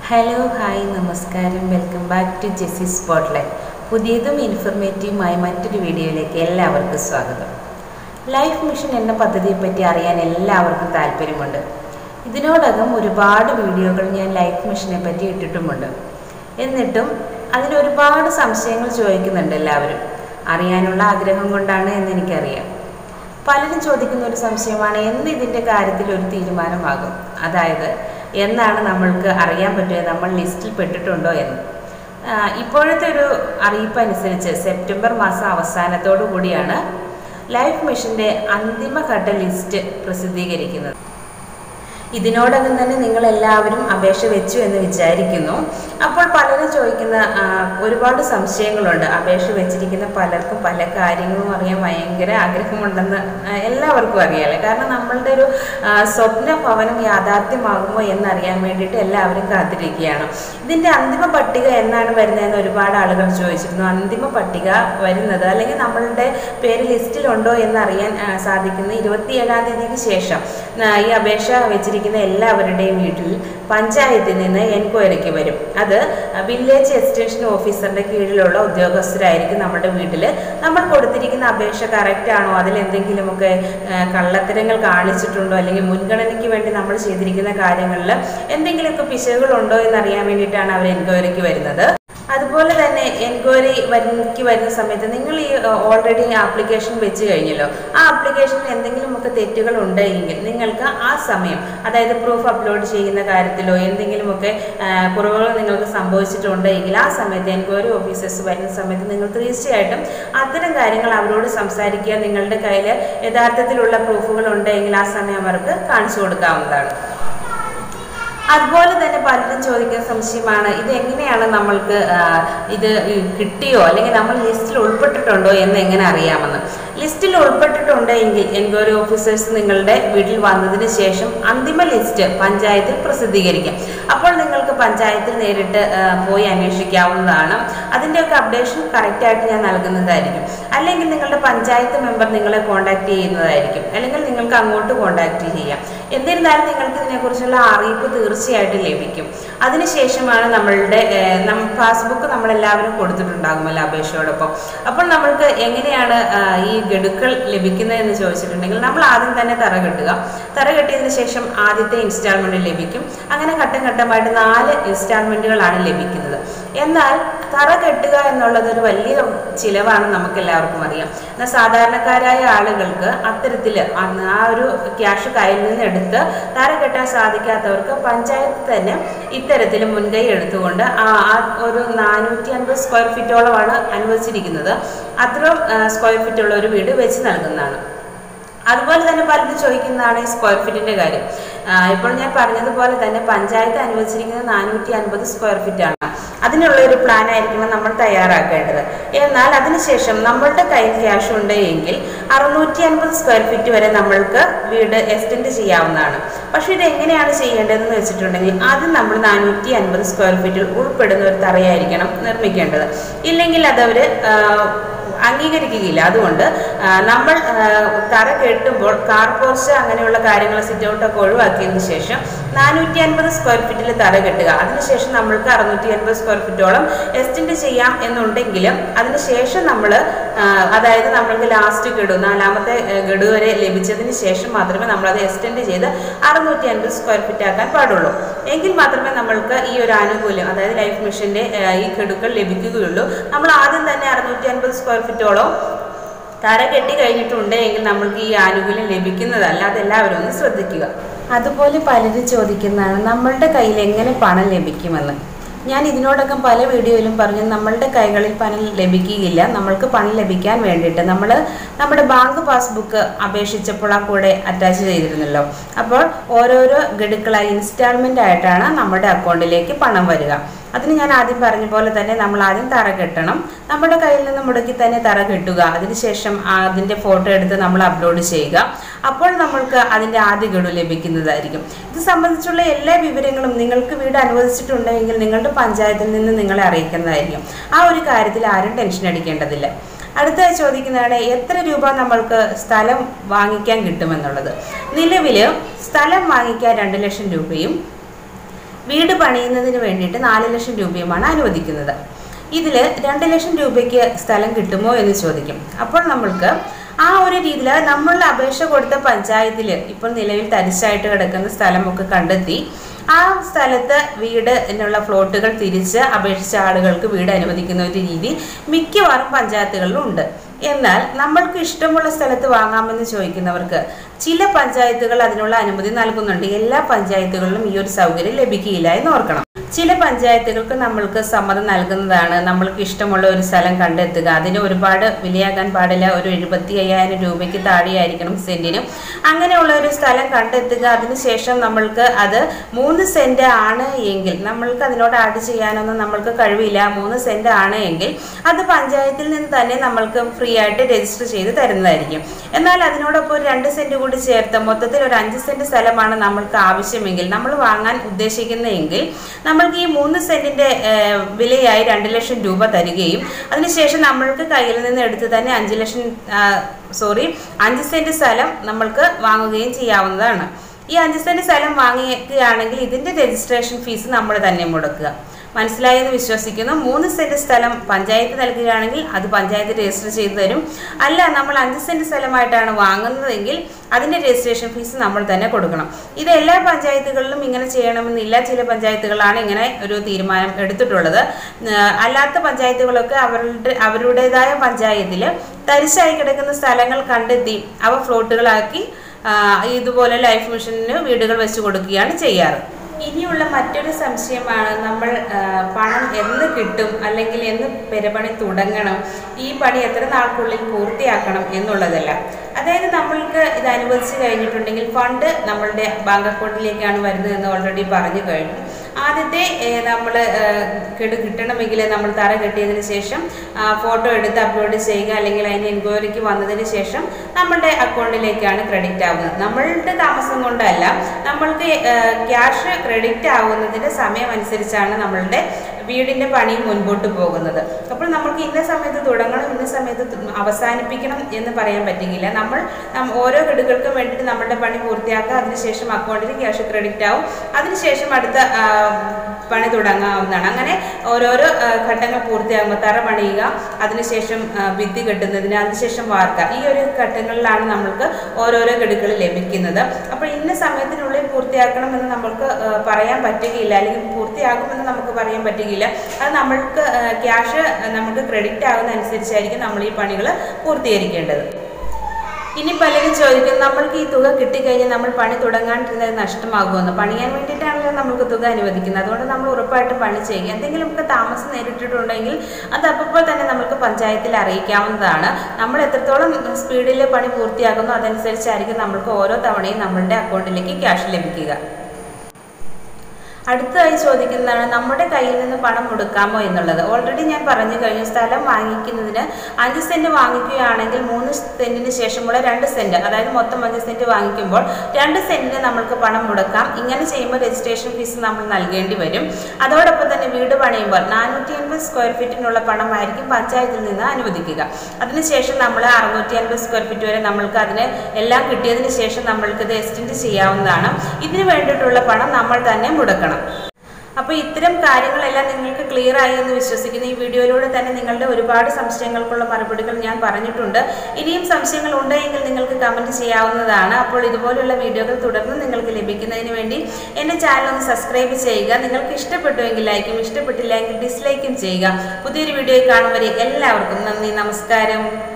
hello hi നമസ്കാരം welcome back to Jessy spotlight പുതിയതും ഇൻഫർമേറ്റീവുമായ മറ്റൊരു വീഡിയോയിലേക്ക് എല്ലാവർക്കും സ്വാഗതം ലൈഫ് മിഷൻ എന്ന പദ്ധതിയെപ്പറ്റി അറിയാൻ എല്ലാവർക്കും താല്പര്യമുണ്ട് ഇതിനോടകം ഒരുപാട് വീഡിയോകൾ ഞാൻ ലൈഫ് മിഷനെ പറ്റി ഇട്ടിട്ടുമുണ്ട് എന്നിട്ടും അതിന് ഒരുപാട് സംശയങ്ങൾ ചോദിക്കുന്നുണ്ട് എല്ലാവരും അറിയാനുള്ള ആഗ്രഹം കൊണ്ടാണ് എന്ന് എനിക്കറിയാം പലരും ചോദിക്കുന്ന ഒരു സംശയമാണ് എന്ന് ഇതിൻ്റെ കാര്യത്തിൽ ഒരു തീരുമാനമാകും അതായത് എന്നാണ് നമ്മൾക്ക് അറിയാൻ പറ്റുക നമ്മൾ ലിസ്റ്റിൽ പെട്ടിട്ടുണ്ടോ എന്ന് ആ, ഇപ്പോഴത്തെ ഒരു അറിയിപ്പ് അനുസരിച്ച് സെപ്റ്റംബർ മാസം അവസാനത്തോടു കൂടിയാണ് ലൈഫ് മിഷൻ്റെ അന്തിമഘട്ട ലിസ്റ്റ് പ്രസിദ്ധീകരിക്കുന്നത് ഇതിനോടകം തന്നെ നിങ്ങൾ എല്ലാവരും അപേക്ഷ വെച്ചു എന്ന് വിചാരിക്കുന്നു അപ്പോൾ പലരും ചോദിക്കുന്ന ആ, ഒരുപാട് സംശയങ്ങളുണ്ട് അപേക്ഷ വെച്ചിരിക്കുന്ന പലർക്കും പല കാര്യങ്ങളും അറിയാൻ ഭയങ്കര ആഗ്രഹമുണ്ടെന്ന് ആ, എല്ലാവർക്കും അറിയാലോ കാരണം നമ്മളുടെ ഒരു ആ, സ്വപ്ന ഭവനം യാഥാർത്ഥ്യമാകുമോ എന്നറിയാൻ വേണ്ടിയിട്ട് എല്ലാവരും കാത്തിരിക്കുകയാണ് ഇതിൻ്റെ അന്തിമ പട്ടിക എന്നാണ് വരുന്നതെന്ന് ഒരുപാട് ആളുകൾ ചോദിച്ചിരുന്നു അന്തിമ പട്ടിക വരുന്നത് അല്ലെങ്കിൽ നമ്മളുടെ പേര് ലിസ്റ്റിലുണ്ടോ എന്നറിയാൻ ആ, സാധിക്കുന്ന ഇരുപത്തിയേഴാം തീയതിക്ക് ശേഷം ആ, ഈ അപേക്ഷ വെച്ചിരിക്കുന്ന എല്ലാവരുടെയും വീട്ടിൽ പഞ്ചായത്തിൽ നിന്ന് എൻക്വയറിക്ക് വരും അത് വില്ലേജ് എക്സ്റ്റൻഷൻ ഓഫീസറിന്റെ കീഴിലുള്ള ഉദ്യോഗസ്ഥരായിരിക്കും നമ്മുടെ വീട്ടിൽ നമ്മൾ കൊടുത്തിരിക്കുന്ന അപേക്ഷ കറക്റ്റ് ആണോ അതിൽ എന്തെങ്കിലുമൊക്കെ ആ, കള്ളത്തരങ്ങൾ കാണിച്ചിട്ടുണ്ടോ അല്ലെങ്കിൽ മുൻഗണനയ്ക്ക് വേണ്ടി നമ്മൾ ചെയ്തിരിക്കുന്ന കാര്യങ്ങളിൽ എന്തെങ്കിലുമൊക്കെ പിശകുകളുണ്ടോ എന്നറിയാൻ വേണ്ടിയിട്ടാണ് അവർ എൻക്വയറിക്ക് വരുന്നത് അതുപോലെ തന്നെ എൻക്വയറി വരുന്നക്ക് വരുന്ന സമയത്ത് നിങ്ങൾ ഈ ഓൾറെഡി ആപ്ലിക്കേഷൻ വെച്ച് കഴിഞ്ഞല്ലോ ആ ആപ്ലിക്കേഷനിൽ എന്തെങ്കിലുമൊക്കെ തെറ്റുകൾ ഉണ്ടെങ്കിൽ നിങ്ങൾക്ക് ആ സമയം അതായത് പ്രൂഫ് അപ്ലോഡ് ചെയ്യുന്ന കാര്യത്തിലോ എന്തെങ്കിലുമൊക്കെ ആ, കുറവുകൾ നിങ്ങൾക്ക് സംഭവിച്ചിട്ടുണ്ടെങ്കിൽ ആ സമയത്ത് എൻക്വയറി ഓഫീസേഴ്സ് വരുന്ന സമയത്ത് നിങ്ങൾ തീർച്ചയായിട്ടും അത്തരം കാര്യങ്ങൾ അവരോട് സംസാരിക്കുക നിങ്ങളുടെ കയ്യിൽ യഥാർത്ഥത്തിലുള്ള പ്രൂഫുകൾ ഉണ്ടെങ്കിൽ ആ സമയം അവർക്ക് കാണിച്ചു കൊടുക്കാവുന്നതാണ് അതുപോലെ തന്നെ പലരും ചോദിക്കുന്ന സംശയമാണ് ഇത് എങ്ങനെയാണ് നമ്മൾക്ക് ആ, ഇത് കിട്ടിയോ അല്ലെങ്കിൽ നമ്മൾ ലിസ്റ്റിൽ ഉൾപ്പെട്ടിട്ടുണ്ടോ എന്ന് എങ്ങനെ അറിയാമെന്ന് ലിസ്റ്റിൽ ഉൾപ്പെട്ടിട്ടുണ്ട് എങ്കിൽ എൻക്വയറി ഓഫീസേഴ്സ് നിങ്ങളുടെ വീട്ടിൽ വന്നതിന് ശേഷം അന്തിമ ലിസ്റ്റ് പഞ്ചായത്തിൽ പ്രസിദ്ധീകരിക്കും അപ്പോൾ നിങ്ങൾക്ക് പഞ്ചായത്തിൽ നേരിട്ട് ആ, പോയി അന്വേഷിക്കാവുന്നതാണ് അതിൻ്റെയൊക്കെ അപ്ഡേഷൻ കറക്റ്റായിട്ട് ഞാൻ നൽകുന്നതായിരിക്കും അല്ലെങ്കിൽ നിങ്ങളുടെ പഞ്ചായത്ത് മെമ്പർ നിങ്ങളെ കോൺടാക്ട് ചെയ്യുന്നതായിരിക്കും അല്ലെങ്കിൽ നിങ്ങൾക്ക് അങ്ങോട്ട് കോൺടാക്ട് ചെയ്യാം എന്നിരുന്നാലും നിങ്ങൾക്ക് ഇതിനെക്കുറിച്ചുള്ള അറിയിപ്പ് തീർച്ചയായിട്ടും ലഭിക്കും അതിനുശേഷമാണ് നമ്മളുടെ ഏഹ്, നം പാസ്ബുക്ക് നമ്മളെല്ലാവരും കൊടുത്തിട്ടുണ്ടാകുമല്ലോ അപേക്ഷയോടൊപ്പം അപ്പോൾ നമ്മൾക്ക് എങ്ങനെയാണ് ആ, ഈ ഗഡുക്കൾ ലഭിക്കുന്നതെന്ന് ചോദിച്ചിട്ടുണ്ടെങ്കിൽ നമ്മൾ ആദ്യം തന്നെ തറ കെട്ടുക തറ കെട്ടിയതിന് ശേഷം ആദ്യത്തെ ഇൻസ്റ്റാൾമെൻറ്റ് ലഭിക്കും അങ്ങനെ ഘട്ടം ഘട്ടമായിട്ട് നാല് ഇൻസ്റ്റാൾമെൻറ്റുകളാണ് ലഭിക്കുന്നത് എന്നാൽ തറ കെട്ടുക എന്നുള്ളത് ഒരു വലിയ ചിലവാണ് നമുക്ക് എല്ലാവർക്കും അറിയാം എന്നാൽ സാധാരണക്കാരായ ആളുകൾക്ക് അത്തരത്തിൽ അന്ന് ആ ഒരു ക്യാഷ് കയ്യിൽ നിന്ന് എടുത്ത് തറ കെട്ടാൻ സാധിക്കാത്തവർക്ക് പഞ്ചായത്ത് തന്നെ ഇത്തരത്തിൽ മുൻകൈ എടുത്തുകൊണ്ട് ആ ആ ഒരു നാനൂറ്റി അൻപത് സ്ക്വയർ ഫീറ്റോളമാണ് അനുവദിച്ചിരിക്കുന്നത് അത്രയും സ്ക്വയർ ഫീറ്റ് ഉള്ള ഒരു വീട് വെച്ച് നൽകുന്നതാണ് അതുപോലെ തന്നെ പലരും ചോദിക്കുന്നതാണ് ഈ സ്ക്വയർ ഫീറ്റിന്റെ കാര്യം ആ, ഇപ്പോൾ ഞാൻ പറഞ്ഞതുപോലെ തന്നെ പഞ്ചായത്ത് അനുവദിച്ചിരിക്കുന്നത് നാനൂറ്റി അൻപത് സ്ക്വയർ ഫീറ്റ് ആണ് അതിനുള്ള ഒരു പ്ലാൻ ആയിരിക്കണം നമ്മൾ തയ്യാറാക്കേണ്ടത് എന്നാൽ അതിനുശേഷം നമ്മളുടെ കയ്യിൽ ക്യാഷ് ഉണ്ട് എങ്കിൽ അറുന്നൂറ്റി അൻപത് സ്ക്വയർ ഫീറ്റ് വരെ നമ്മൾക്ക് വീട് എക്സ്റ്റെൻഡ് ചെയ്യാവുന്നതാണ് പക്ഷേ ഇത് എങ്ങനെയാണ് ചെയ്യേണ്ടതെന്ന് വെച്ചിട്ടുണ്ടെങ്കിൽ ആദ്യം നമ്മൾ നാനൂറ്റി അൻപത് സ്ക്വയർ ഫീറ്റിൽ ഉൾപ്പെടുന്ന ഒരു തറയായിരിക്കണം നിർമ്മിക്കേണ്ടത് ഇല്ലെങ്കിൽ അതവർ അംഗീകരിക്കുകയില്ല അതുകൊണ്ട് ആ, നമ്മൾ ആ, തറ കെട്ടുമ്പോൾ കാർ പോർച്ച് അങ്ങനെയുള്ള കാര്യങ്ങൾ സിറ്റ് ഔട്ടൊക്കെ ഒഴിവാക്കിയതിന് ശേഷം നാനൂറ്റി അൻപത് സ്ക്വയർ ഫീറ്റിൽ തറ കെട്ടുക അതിനുശേഷം നമ്മൾക്ക് അറുന്നൂറ്റി അൻപത് സ്ക്വയർ ഫീറ്റോളം എക്സ്റ്റെൻഡ് ചെയ്യാം എന്നുണ്ടെങ്കിലും അതിനുശേഷം നമ്മൾ അതായത് നമ്മൾക്ക് ലാസ്റ്റ് ഗഡു നാലാമത്തെ ആ, ഗഡു വരെ ലഭിച്ചതിന് ശേഷം മാത്രമേ നമ്മളത് എക്സ്റ്റെൻഡ് ചെയ്ത് അറുന്നൂറ്റി അൻപത് സ്ക്വയർ ഫീറ്റ് ആക്കാൻ പാടുള്ളൂ എങ്കിൽ മാത്രമേ നമ്മൾക്ക് ഈ ഒരു ആനുകൂല്യം അതായത് ലൈഫ് മിഷന്റെ ആ, ഈ ഗഡുക്കൾ ലഭിക്കുകയുള്ളൂ നമ്മൾ ആദ്യം തന്നെ അറുന്നൂറ്റി അൻപത് സ്ക്വയർ ഫീറ്റോളം തറ കെട്ടി കഴിഞ്ഞിട്ടുണ്ട് എങ്കിൽ നമ്മൾക്ക് ഈ ആനുകൂല്യം ലഭിക്കുന്നതല്ല അതെല്ലാവരും ഒന്ന് ശ്രദ്ധിക്കുക അതുപോലെ പലരും ചോദിക്കുന്നതാണ് നമ്മളുടെ കയ്യിൽ എങ്ങനെ പണം ലഭിക്കുമെന്ന് ഞാൻ ഇതിനോടകം പല വീഡിയോയിലും പറഞ്ഞു നമ്മളുടെ കൈകളിൽ പണം ലഭിക്കുകയില്ല നമ്മൾക്ക് പണം ലഭിക്കാൻ വേണ്ടിയിട്ട് നമ്മൾ നമ്മുടെ ബാങ്ക് പാസ്ബുക്ക് അപേക്ഷിച്ചപ്പോൾ ആ കൂടെ അറ്റാച്ച് ചെയ്തിരുന്നല്ലോ അപ്പോൾ ഓരോരോ ഗഡുക്കളായി ഇൻസ്റ്റാൾമെൻ്റ് ആയിട്ടാണ് നമ്മുടെ അക്കൗണ്ടിലേക്ക് പണം വരിക അതിന് ഞാൻ ആദ്യം പറഞ്ഞ പോലെ തന്നെ നമ്മൾ ആദ്യം തറ കെട്ടണം നമ്മുടെ കയ്യിൽ നിന്ന് മുടക്കി തന്നെ തറ കെട്ടുക അതിനുശേഷം അതിൻ്റെ ഫോട്ടോ എടുത്ത് നമ്മൾ അപ്ലോഡ് ചെയ്യുക അപ്പോൾ നമ്മൾക്ക് അതിൻ്റെ ആദ്യ ഗഡു ലഭിക്കുന്നതായിരിക്കും ഇത് സംബന്ധിച്ചുള്ള എല്ലാ വിവരങ്ങളും നിങ്ങൾക്ക് വീട് അനുവദിച്ചിട്ടുണ്ടെങ്കിൽ നിങ്ങളുടെ പഞ്ചായത്തിൽ നിന്ന് നിങ്ങളെ അറിയിക്കുന്നതായിരിക്കും ആ ഒരു കാര്യത്തിൽ ആരും ടെൻഷൻ അടിക്കേണ്ടതില്ല അടുത്തായി ചോദിക്കുന്നതാണ് എത്ര രൂപ നമ്മൾക്ക് സ്ഥലം വാങ്ങിക്കാൻ കിട്ടുമെന്നുള്ളത് നിലവിൽ സ്ഥലം വാങ്ങിക്കാൻ രണ്ട് ലക്ഷം രൂപയും വീട് പണിയുന്നതിന് വേണ്ടിയിട്ട് നാല് ലക്ഷം രൂപയുമാണ് അനുവദിക്കുന്നത് ഇതിൽ രണ്ട് ലക്ഷം രൂപയ്ക്ക് സ്ഥലം കിട്ടുമോ എന്ന് ചോദിക്കും അപ്പോൾ നമ്മൾക്ക് ആ ഒരു രീതിയിൽ നമ്മൾ അപേക്ഷ കൊടുത്ത പഞ്ചായത്തിൽ ഇപ്പോൾ നിലവിൽ തരിശായിട്ട് കിടക്കുന്ന സ്ഥലമൊക്കെ കണ്ടെത്തി ആ സ്ഥലത്ത് വീട് എന്നുള്ള ഫ്ലോട്ടുകൾ തിരിച്ച് അപേക്ഷിച്ച ആളുകൾക്ക് വീട് അനുവദിക്കുന്ന ഒരു രീതി മിക്കവാറും പഞ്ചായത്തുകളിലും ഉണ്ട് എന്നാൽ നമ്മൾക്ക് ഇഷ്ടമുള്ള സ്ഥലത്ത് വാങ്ങാമെന്ന് ചോദിക്കുന്നവർക്ക് ചില പഞ്ചായത്തുകൾ അതിനുള്ള അനുമതി നൽകുന്നുണ്ട് എല്ലാ പഞ്ചായത്തുകളിലും ഈ ഒരു സൗകര്യം ലഭിക്കുകയില്ല എന്ന് ഓർക്കണം ചില പഞ്ചായത്തുകൾക്ക് നമ്മൾക്ക് സമ്മതം നൽകുന്നതാണ് നമ്മൾക്ക് ഇഷ്ടമുള്ള ഒരു സ്ഥലം കണ്ടെത്തുക അതിന് ഒരുപാട് വിലയാകാൻ പാടില്ല ഒരു എഴുപത്തി അയ്യായിരം രൂപയ്ക്ക് താഴെയായിരിക്കണം സെന്റിനും അങ്ങനെയുള്ള ഒരു സ്ഥലം കണ്ടെത്തുക അതിനുശേഷം നമ്മൾക്ക് അത് മൂന്ന് സെന്റ് ആണ് എങ്കിൽ നമ്മൾക്ക് അതിനോട് ആഡ് ചെയ്യാനൊന്നും നമ്മൾക്ക് കഴിവില്ല മൂന്ന് സെന്റ് ആണ് എങ്കിൽ അത് പഞ്ചായത്തിൽ നിന്ന് തന്നെ നമ്മൾക്ക് ഫ്രീ ആയിട്ട് രജിസ്റ്റർ ചെയ്ത് തരുന്നതായിരിക്കും എന്നാൽ അതിനോടൊപ്പം ഒരു രണ്ട് സെന്റ് കൂടി ചേർത്ത് മൊത്തത്തിൽ ഒരു അഞ്ച് സെന്റ് സ്ഥലമാണ് നമ്മൾക്ക് ആവശ്യമെങ്കിൽ നമ്മൾ വാങ്ങാൻ ഉദ്ദേശിക്കുന്നതെങ്കിൽ നമ്മൾക്ക് ഈ മൂന്ന് സെന്റിന്റെ ഏഹ്, വിലയായി രണ്ട് ലക്ഷം രൂപ തരികയും അതിനുശേഷം നമ്മൾക്ക് കയ്യിൽ നിന്ന് എടുത്ത് തന്നെ അഞ്ച് ലക്ഷം സോറി അഞ്ച് സെന്റ് സ്ഥലം നമ്മൾക്ക് വാങ്ങുകയും ചെയ്യാവുന്നതാണ് ഈ അഞ്ച് സെന്റ് സ്ഥലം വാങ്ങിക്കുകയാണെങ്കിൽ ഇതിന്റെ രജിസ്ട്രേഷൻ ഫീസ് നമ്മൾ തന്നെ മുടക്കുക മനസ്സിലായെന്ന് വിശ്വസിക്കുന്നു മൂന്ന് സെന്റ് സ്ഥലം പഞ്ചായത്ത് നൽകുകയാണെങ്കിൽ അത് പഞ്ചായത്ത് രജിസ്റ്റർ ചെയ്തു തരും അല്ല നമ്മൾ അഞ്ച് സെന്റ് സ്ഥലമായിട്ടാണ് വാങ്ങുന്നതെങ്കിൽ അതിന്റെ രജിസ്ട്രേഷൻ ഫീസ് നമ്മൾ തന്നെ കൊടുക്കണം ഇത് എല്ലാ പഞ്ചായത്തുകളിലും ഇങ്ങനെ ചെയ്യണമെന്നില്ല ചില പഞ്ചായത്തുകളാണ് ഇങ്ങനെ ഒരു തീരുമാനം എടുത്തിട്ടുള്ളത് ഏഹ് അല്ലാത്ത പഞ്ചായത്തുകളൊക്കെ അവരുടെ അവരുടേതായ പഞ്ചായത്തിൽ തരിശായി കിടക്കുന്ന സ്ഥലങ്ങൾ കണ്ടെത്തി അവ ഫ്ലോട്ടുകളാക്കി ആ, ഇതുപോലെ ലൈഫ് മിഷന് വീടുകൾ വെച്ച് കൊടുക്കുകയാണ് ചെയ്യാറ് ഇനിയുള്ള മറ്റൊരു സംശയമാണ് നമ്മൾ ആ, പണം എന്ന് കിട്ടും അല്ലെങ്കിൽ എന്ന് പെരപണി തുടങ്ങണം ഈ പണി എത്ര നാൾക്കുള്ളിൽ പൂർത്തിയാക്കണം എന്നുള്ളതല്ല അതായത് നമ്മൾക്ക് ഇത് അനുവദിച്ച് കഴിഞ്ഞിട്ടുണ്ടെങ്കിൽ ഫണ്ട് നമ്മളുടെ ബാങ്ക് അക്കൗണ്ടിലേക്കാണ് വരുന്നത് എന്ന് ഓൾറെഡി പറഞ്ഞു കഴിഞ്ഞു ആദ്യത്തെ നമ്മൾ കെട് കിട്ടണമെങ്കിൽ നമ്മൾ തറ കെട്ടിയതിന് ശേഷം ഫോട്ടോ എടുത്ത് അപ്ലോഡ് ചെയ്യുക അല്ലെങ്കിൽ അതിന് എൻക്വയറിക്ക് വന്നതിന് ശേഷം നമ്മളുടെ അക്കൗണ്ടിലേക്കാണ് ക്രെഡിറ്റ് ആവുന്നത് നമ്മളുടെ താമസം കൊണ്ടല്ല നമ്മൾക്ക് ക്യാഷ് ക്രെഡിറ്റ് ആവുന്നതിൻ്റെ സമയം അനുസരിച്ചാണ് നമ്മളുടെ വീടിൻ്റെ പണി മുൻപോട്ട് പോകുന്നത് അപ്പോൾ നമുക്ക് ഇന്ന സമയത്ത് തുടങ്ങണം ഇന്ന സമയത്ത് തു- അവസാനിപ്പിക്കണം എന്ന് പറയാൻ പറ്റുകയില്ല നമ്മൾ നം- ഓരോ ഗഡുകൾക്കും വേണ്ടിയിട്ട് നമ്മുടെ പണി പൂർത്തിയാക്കുക അതിനുശേഷം അക്കൗണ്ടിൽ ക്യാഷ് ക്രെഡിറ്റ് ആവും അതിനുശേഷം അടുത്ത ആ, പണി തുടങ്ങാവുന്നതാണ് അങ്ങനെ ഓരോരോ ആ, ഘട്ടങ്ങൾ പൂർത്തിയാകുമ്പോൾ തറ പണിയുക അതിനുശേഷം ആ, ഭിത്തി കെട്ടുന്നതിന് അതിനുശേഷം വാർക്കുക ഈ ഒരു ഘട്ടങ്ങളിലാണ് നമ്മൾക്ക് ഓരോരോ ഗഡുകൾ ലഭിക്കുന്നത് അപ്പോൾ ഇന്ന സമയത്തിനുള്ളിൽ പൂർത്തിയാക്കണമെന്ന് നമ്മൾക്ക് ആ, പറയാൻ പറ്റുകയില്ല അല്ലെങ്കിൽ പൂർത്തിയാകുമെന്ന് നമുക്ക് പറയാൻ പറ്റുകയില്ല അത് നമ്മൾക്ക് ക്യാഷ് നമുക്ക് ക്രെഡിറ്റ് ആകുന്ന അനുസരിച്ചായിരിക്കും നമ്മൾ ഈ പണികൾ പൂർത്തീകരിക്കേണ്ടത് ഇനി പലരും ചോദിക്കും നമ്മൾക്ക് ഈ തുക കിട്ടിക്കഴിഞ്ഞാൽ നമ്മൾ പണി തുടങ്ങാണ്ടിരുന്നത് നഷ്ടമാകുമെന്ന് പണിയാൻ വേണ്ടിയിട്ടാണല്ലോ നമ്മൾക്ക് തുക അനുവദിക്കുന്നത് അതുകൊണ്ട് നമ്മൾ ഉറപ്പായിട്ടും പണി ചെയ്യുക എന്തെങ്കിലുമൊക്കെ താമസം നേരിട്ടിട്ടുണ്ടെങ്കിൽ അത് അപ്പോൾ തന്നെ നമുക്ക് പഞ്ചായത്തിൽ അറിയിക്കാവുന്നതാണ് നമ്മൾ എത്രത്തോളം സ്പീഡിൽ പണി പൂർത്തിയാകുന്നു അതനുസരിച്ചായിരിക്കും നമ്മൾക്ക് ഓരോ തവണയും നമ്മളുടെ അക്കൗണ്ടിലേക്ക് ക്യാഷ് ലഭിക്കുക അടുത്തതായി ചോദിക്കുന്നതാണ് നമ്മുടെ കയ്യിൽ നിന്ന് പണം മുടക്കാമോ എന്നുള്ളത് ഓൾറെഡി ഞാൻ പറഞ്ഞു കഴിഞ്ഞു സ്ഥലം വാങ്ങിക്കുന്നതിന് അഞ്ച് സെന്റ് വാങ്ങിക്കുകയാണെങ്കിൽ മൂന്ന് സെന്റിന് ശേഷമുള്ള രണ്ട് സെന്റ് അതായത് മൊത്തം അഞ്ച് സെന്റ് വാങ്ങിക്കുമ്പോൾ രണ്ട് സെന്റിന് നമ്മൾക്ക് പണം മുടക്കാം ഇങ്ങനെ ചെയ്യുമ്പോൾ രജിസ്ട്രേഷൻ ഫീസ് നമ്മൾ നൽകേണ്ടി വരും അതോടൊപ്പം തന്നെ വീട് പണിയുമ്പോൾ നാനൂറ്റി അൻപത് സ്ക്വയർ ഫീറ്റിനുള്ള പണമായിരിക്കും പഞ്ചായത്തിൽ നിന്ന് അനുവദിക്കുക അതിനുശേഷം നമ്മൾ അറുന്നൂറ്റി അൻപത് സ്ക്വയർ ഫീറ്റ് വരെ നമ്മൾക്ക് അതിന് എല്ലാം കിട്ടിയതിന് ശേഷം നമ്മൾക്ക് ഇത് എക്സ്റ്റെൻഡ് ചെയ്യാവുന്നതാണ് ഇതിന് വേണ്ടിയിട്ടുള്ള പണം നമ്മൾ തന്നെ മുടക്കണം അപ്പോൾ ഇത്തരം കാര്യങ്ങളെല്ലാം നിങ്ങൾക്ക് ക്ലിയർ ആയി എന്ന് വിശ്വസിക്കുന്നു ഈ വീഡിയോയിലൂടെ തന്നെ നിങ്ങളുടെ ഒരുപാട് സംശയങ്ങൾക്കുള്ള മറുപടികൾ ഞാൻ പറഞ്ഞിട്ടുണ്ട് ഇനിയും സംശയങ്ങൾ ഉണ്ടെങ്കിൽ നിങ്ങൾക്ക് കമൻറ്റ് ചെയ്യാവുന്നതാണ് അപ്പോൾ ഇതുപോലുള്ള വീഡിയോകൾ തുടർന്ന് നിങ്ങൾക്ക് ലഭിക്കുന്നതിന് വേണ്ടി എൻ്റെ ചാനൽ ഒന്ന് സബ്സ്ക്രൈബ് ചെയ്യുക നിങ്ങൾക്ക് ഇഷ്ടപ്പെട്ടുവെങ്കിൽ ലൈക്കും ഇഷ്ടപ്പെട്ടില്ല എങ്കിൽ ഡിസ്ലൈക്കും ചെയ്യുക പുതിയൊരു വീഡിയോ കാണും വരെ എല്ലാവർക്കും നന്ദി നമസ്കാരം